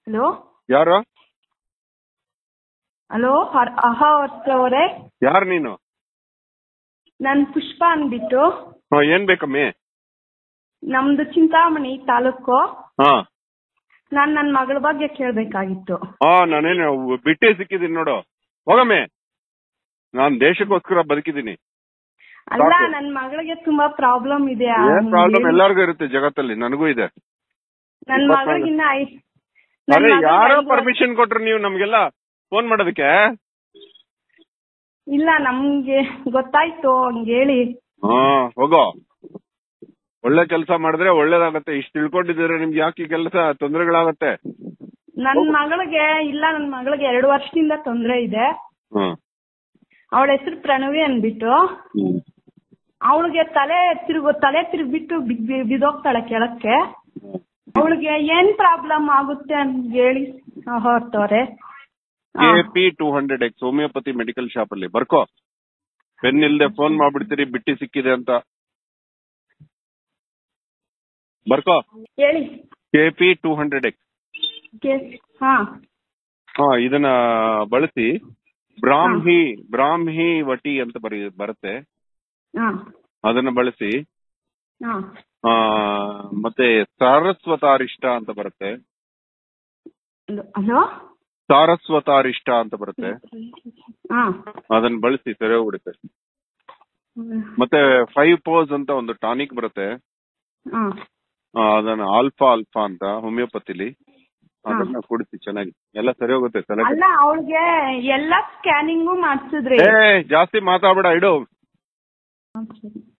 Hello ಯಾರು hello ಅಹಾ ಅವರೇ ಯಾರು ನೀನು ನಾನು ಪುಷ್ಪ ಅಂದ್ಬಿಟ್ಟು ಹಾ ಏನ್ ಬೇಕಮ್ಮಿ ನಮ್ದು ಚಿಂತಾಮಣಿ ತಾಲೂಕು ಹಾ ನಾನು ನನ್ನ ಮಗಳ ಬಗ್ಗೆ ಕೇಳಬೇಕಾಗಿತ್ತು ಹಾ ನಾನೇನು ಬಿಟ್ಟೆ ಸಿಕ್ಕಿದೀನಿ ನೋಡು ಹೋಗಮ್ಮಿ ನಾನ್ ದೇಶಕ್ಕೋಸ್ಕರ ಬದುಕಿದೀನಿ ಅಲ್ಲ ಸಾಕು. ನನ್ನ ಮಗಳಿಗೆ ತುಂಬಾ ಪ್ರಾಬ್ಲಮ್ ಇದೆ ಆ, ಏನ್ ಪ್ರಾಬ್ಲಮ್ ಏನ್- ಎಲ್ಲಾರ್ಗು ಇರುತ್ತೆ ಜಗತ್ತಲ್ಲಿ ನನಗೂ ಇದೆ ನನ್ನ ಇಪ್ಪತ್ನಾಲ್ಕು. ಮಗಳಿಗಿನ್ನ ಐ- ನನ್ ಅರೆ ಮಗಳಿಗೆ ಯಾರೋ ಐದು ವರ್ಷ- ಪರ್ಮಿಷನ್ ಕೊಟ್ರು ನೀವು ನಮ್ಗೆಲ್ಲ ಫೋನ್ ಮಾಡೋದಕ್ಕೆ ಇಲ್ಲ ನಮ್ಗೆ ಗೊತ್ತಾಯ್ತು ಹಂಗ ಹೇಳಿ ಹಾ ಹೋಗೋ ಒಳ್ಳೆ ಕೆಲಸ ಮಾಡಿದ್ರೆ ಒಳ್ಳೇದಾಗತ್ತೆ ಇಷ್ಟು ತಿಳ್ಕೊಂಡಿದ್ರೆ ನಿಮ್ಗೆ ಯಾಕೆ ಈ ಕೆಲಸ ತೊಂದರೆಗಳಾಗತ್ತೆ ನನ್ನ ಮಗಳಿಗೆ ಇಲ್ಲ ನನ್ನ ಮಗಳಿಗೆ ಎರಡು ವರ್ಷದಿಂದ ತೊಂದರೆ ಇದೆ ಹ್ಮ್ ಅವಳ ಹೆಸರು ಪ್ರಣವಿ ಅಂದ್ಬಿಟ್ಟು ಅವಳಿಗೆ ತಲೆ ತಿರುಗು ತಲೆ ತಿರುಗ್ಬಿಟ್ಟು ಬಿದ್ ಬಿ- ಬಿದ್ದೋಗ್ತಾಳೆ ಕೆಳಕ್ಕೆ ಅವಳಿಗೆ ಏನ್ ಪ್ರಾಬ್ಲಮ್ ಆಗುತ್ತೆ ಅಂತ ಹೇಳಿ ಹೊರ್ತವ್ರೆ K P two hundred X homeopathy medical shop ಅಲ್ಲಿ ಬರ್ಕೋ ಪೆನ್ ಇಲ್ದೆ ಫೋನ್ ಮಾಡ್ಬಿಡ್ತೀರಿ ಬಿಟ್ಟಿ ಸಿಕ್ಕಿದೆ ಅಂತ ಬರ್ಕೋ ಹೇಳಿ K P two hundred X K- ಹಾ ಹಾ ಇದನ್ನ ಬಳಸಿ ಬ್ರಾಹ್ಮಿ ಬ್ರಾಹ್ಮಿ ವಟಿ ಅಂತ ಬರೀ ಬರುತ್ತೆ ಹಾ ಅದನ್ನ ಬಳಸಿ ಹಾ ಆ ಮತ್ತೆ ಸಾರಸ್ವತಾರಿಷ್ಟ ಅಂತ ಬರುತ್ತೆ ಹಲೋ ಸಾರಸ್ವತಾರಿಷ್ಟ ಅಂತ ಬರುತ್ತೆ ಹಾ ಅದನ್ನ ಬಳಸಿ ಸರಿ ಹೋಗ್ಬಿಡುತ್ತೆ ಮತ್ತೆ ಫೈವ್ ಪೋಸ್ ಅಂತ ಒಂದು ಟಾನಿಕ್ ಬರುತ್ತೆ ಹಾ ಆ, ಅದನ್ನ ಆಲ್ಫಾ ಆಲ್ಫಾ ಅಂತ ಹೋಮಿಯೋಪತಿಲಿ ಅದನ್ನ ಕುಡಿಸಿ ಚೆನ್ನಾಗಿ ಎಲ್ಲ ಸರಿ ಹೋಗುತ್ತೆ ತಲೆ ಅಲ್ಲ ಅವಳಿಗೆ ಎಲ್ಲಾ ಸ್ಕ್ಯಾನಿಂಗು ಮಾಡ್ಸಿದ್ರಿ ಏ ಜಾಸ್ತಿ ಮಾತಾಡ್ಬೇಡ ಇಡು